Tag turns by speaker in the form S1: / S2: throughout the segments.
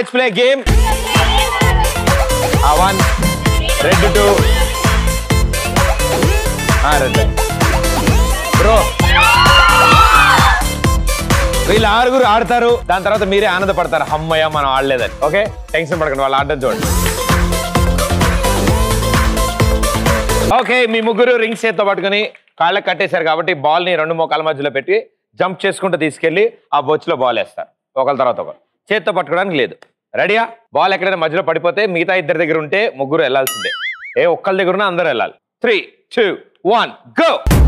S1: Let's play game one red two red bro వీళ్ళు ఆరుగురు ఆడతారు దాని తర్వాత మీరే ఆనందపడతారు అమ్మయ్య మనం ఆడలేదని ఓకే టెన్షన్ పడకండి వాళ్ళు ఆడడం చూడండి ఓకే మీ ముగ్గురు రింగ్స్ చేత్తో పట్టుకుని కాళ్ళకి కట్టేశారు కాబట్టి బాల్ ని రెండు మోకాల మధ్యలో పెట్టి జంప్ చేసుకుంటూ తీసుకెళ్లి ఆ బొచ్చులో బాల్ వేస్తారు ఒకరి తర్వాత ఒకరు చేత్తో పట్టుకోవడానికి లేదు రెడీయా బాల్ ఎక్కడైనా మధ్యలో పడిపోతే మిగతా ఇద్దరి దగ్గర ఉంటే ముగ్గురు వెళ్ళాల్సిందే ఏ ఒక్కళ్ళ దగ్గర ఉన్నా అందరూ వెళ్ళాలి త్రీ టూ వన్ గో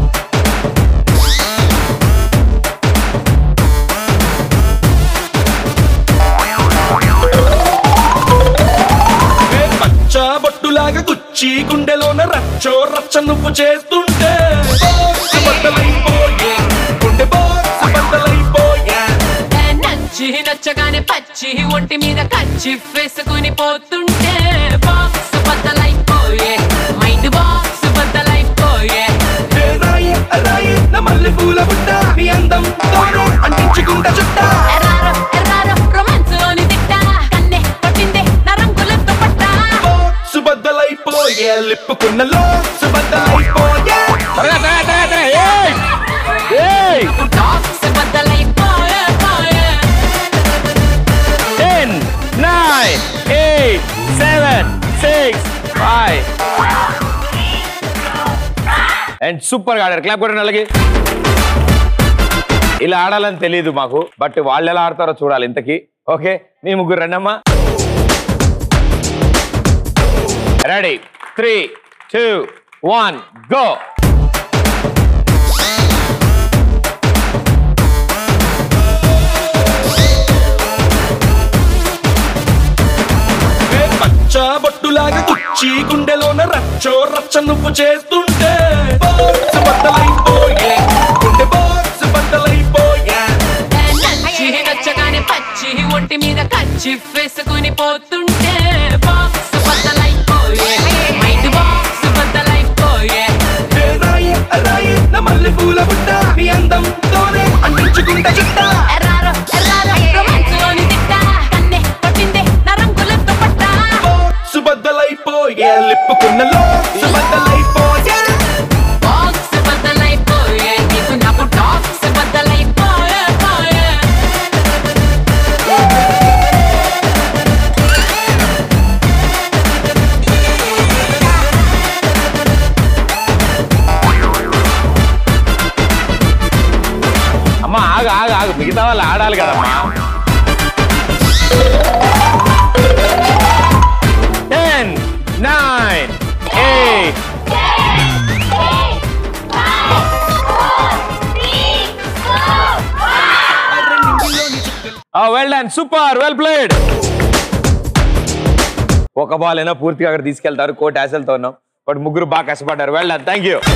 S2: పచ్చ బొట్టులాగా గుచ్చి గుండెలోన రచ్చో రచ్చ నువ్వు చేస్తుంటే బాక్స్ బద్దలైపోయే గుండె బాక్స్ బద్దలైపోయే
S3: నచ్చి నచ్చగానే పచ్చి ఒంటి మీద కచ్చి వేసుకుని పోతుంటే బాక్స్ బద్దలైపోయే మైండ్ బాక్స్ బద్దలైపోయే
S2: ఏ రాయి ఆ రాయి నా మల్లె పూల బుట్ట నీ అందంతోనే అంటించుకుంటా చుట్టా
S3: ఎర్రారో ఎర్రారో రొమాన్స్ లోని తిట్ట కన్నే పట్టిందే నా రంగులతో పట్ట
S2: బాక్స్ బద్దలైపోయే లిప్పుకున్న లోక్స్ బద్దలైపోయే
S1: త్వరగా, త్వరగా, త్వరగా, త్వరగా. ఏయ్! ఏయ్!
S3: బాక్స్ బద్దలైపోయే పోయే
S1: ten nine eight seven six five and super గా ఆడారు క్లాప్ కొట్టండి అలాగే ఇలా ఆడాలని తెలియదు మాకు బట్ వాళ్ళు ఎలా ఆడతారో చూడాలి ఇంతకీ ఓకే మీ ముగ్గురు రండమ్మా ready three two one go
S2: ఏ పచ్చ బొట్టులాగా గుచ్చి గుండెలోన రచ్చో రచ్చ నువ్వు చేస్తుంటే బాక్స్ బద్దలైపోయే గుండె బాక్స్ బద్దలైపోయే
S3: నచ్చి నచ్చగానే పచ్చి ఒంటి మీద కచ్చి వేసుకుని పోతుంటే బాక్స్ బద్దలైపోయే మైండ్ బాక్స్ బద్దలైపోయే
S2: ఏ రాయి ఆ రాయి నా మల్లె పూల బుట్ట నీ అందంతోనే అంటించుకుంటా చుట్టా
S3: ఎర్రారో ఎర్రారో రొమాన్స్ లోని తిట్ట కన్నే పట్టిందే నా రంగులతో పట్ట
S2: బాక్స్ బద్దలైపోయే లిప్పుకున్న లోక్స్ బద్దలైపోయే
S3: బాక్స్ బద్దలైపోయే నీకు నాకు టాక్స్ బద్దలైపోయే పోయే
S1: అమ్మా ఆగు ఆగు ఆగు మిగతా వాళ్ళు ఆడాలి కదమ్మా ten nine eight well done super well played ఒక బాల్ అయినా పూర్తిగా అక్కడ తీసుకెళ్తారు కోట్ యాసలతో ఉన్నాం బట్ ముగ్గురు బాగా కష్టపడ్డారు వెల్ డన్ థ్యాంక్ యూ